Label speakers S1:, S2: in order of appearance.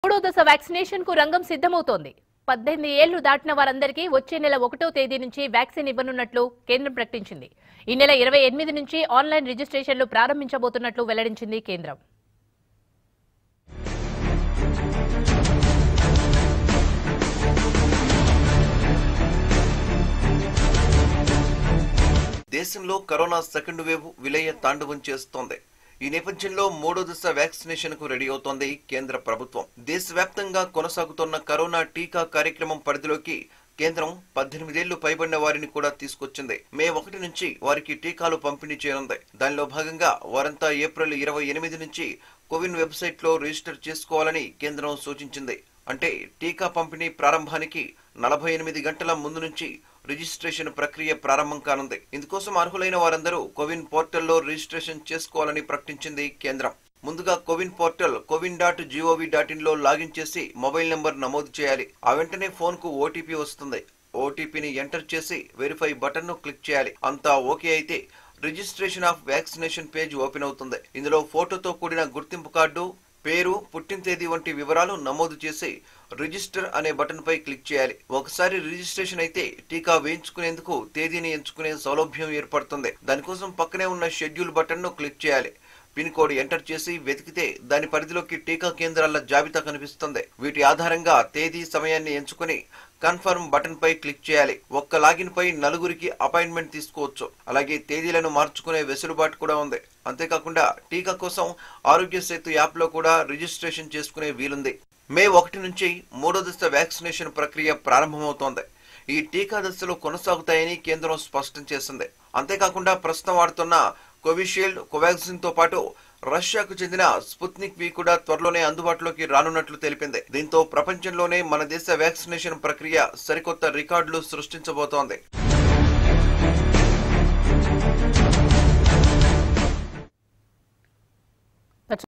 S1: మూడో దశ వ్యాక్సినేషన్ కు రంగం సిద్ధమవుతోంది పద్దెనిమిది ఏళ్లు దాటిన వారందరికీ వచ్చే నెల ఒకటో తేదీ నుంచి వ్యాక్సిన్ ఇవ్వనున్నట్లు కేంద్రం ప్రకటించింది ఈ నెల ఇరవై ఎనిమిది నుంచి ఆన్లైన్ రిజిస్ట్రేషన్లు ప్రారంభించబోతున్నట్లు వెల్లడించింది కేంద్రం
S2: దేశంలో కరోనా సెకండ్ వేవ్ విలయ తాండవం చేస్తోంది ఈ నేపథ్యంలో మూడో దశ వ్యాక్సినేషన్ కు రెడీ అవుతోంది కేంద్ర ప్రభుత్వం దేశవ్యాప్తంగా కొనసాగుతున్న కరోనా టీకా కార్యక్రమం పరిధిలోకి కేంద్రం పద్దెనిమిదేళ్లు పైబడిన వారిని కూడా తీసుకొచ్చింది మే ఒకటి నుంచి వారికి టీకాలు పంపిణీ చేయనుంది దానిలో భాగంగా వారంతా ఏప్రిల్ ఇరవై ఎనిమిది నుంచి కోవిన్ వెబ్సైట్ లో రిజిస్టర్ చేసుకోవాలని కేంద్రం సూచించింది అంటే టీకా పంపిణీ ప్రారంభానికి నలభై ఎనిమిది గంటల ముందు నుంచి రిజిస్ట్రేషన్ ప్రక్రియ ప్రారంభం కానుంది ఇందుకోసం అర్హులైన వారందరూ కోవిన్ పోర్టల్లో రిజిస్ట్రేషన్ చేసుకోవాలని ప్రకటించింది కేంద్రం ముందుగా CoWIN portal CoWIN dot G O V dot in లో లాగిన్ చేసి మొబైల్ నెంబర్ నమోదు చేయాలి ఆ వెంటనే ఫోన్ కు ఓటీపీ వస్తుంది ఓటీపీని ఎంటర్ చేసి వెరిఫై బటన్ ను క్లిక్ చేయాలి అంతా ఓకే అయితే registration of vaccination page open అవుతుంది ఇందులో ఫోటోతో కూడిన గుర్తింపు కార్డు పేరు పుట్టిన తేదీ వంటి వివరాలు నమోదు చేసి రిజిస్టర్ అనే బటన్ పై క్లిక్ చేయాలి ఒకసారి రిజిస్ట్రేషన్ అయితే టీకా వేయించుకునేందుకు తేదీని ఎంచుకునే సౌలభ్యం ఏర్పడుతుంది దానికోసం పక్కనే ఉన్న షెడ్యూల్ బటన్ ను క్లిక్ చేయాలి పిన్ కోడ్ ఎంటర్ చేసి వెతికితే దాని పరిధిలోకి టీకా కేంద్రాల జాబితా కనిపిస్తుంది వీటి ఆధారంగా తేదీ సమయాన్ని ఎంచుకుని కన్ఫర్మ్ బటన్ పై క్లిక్ చేయాలి ఒక్క లాగిన్ పై నలుగురికి అపాయింట్మెంట్ తీసుకోవచ్చు అలాగే తేదీలను మార్చుకునే వెసులుబాటు కూడా ఉంది అంతేకాకుండా టీకా కోసం ఆరోగ్య సేతు యాప్ లో కూడా రిజిస్ట్రేషన్ చేసుకునే వీలుంది మే ఒకటి నుంచి మూడో దశ వ్యాక్సినేషన్ ప్రక్రియ ప్రారంభమవుతోంది ఈ టీకా దశలు కొనసాగుతాయని కేంద్రం స్పష్టం చేసింది అంతేకాకుండా ప్రస్తుతం వాడుతున్న కోవిషీల్డ్ కోవాక్సిన్ తో పాటు రష్యాకు చెందిన స్పుత్నిక్ వి కూడా త్వరలోనే అందుబాటులోకి రానున్నట్లు తెలిపింది దీంతో ప్రపంచంలోనే మన దేశ వ్యాక్సినేషన్ ప్రక్రియ సరికొత్త రికార్డులు సృష్టించబోతోంది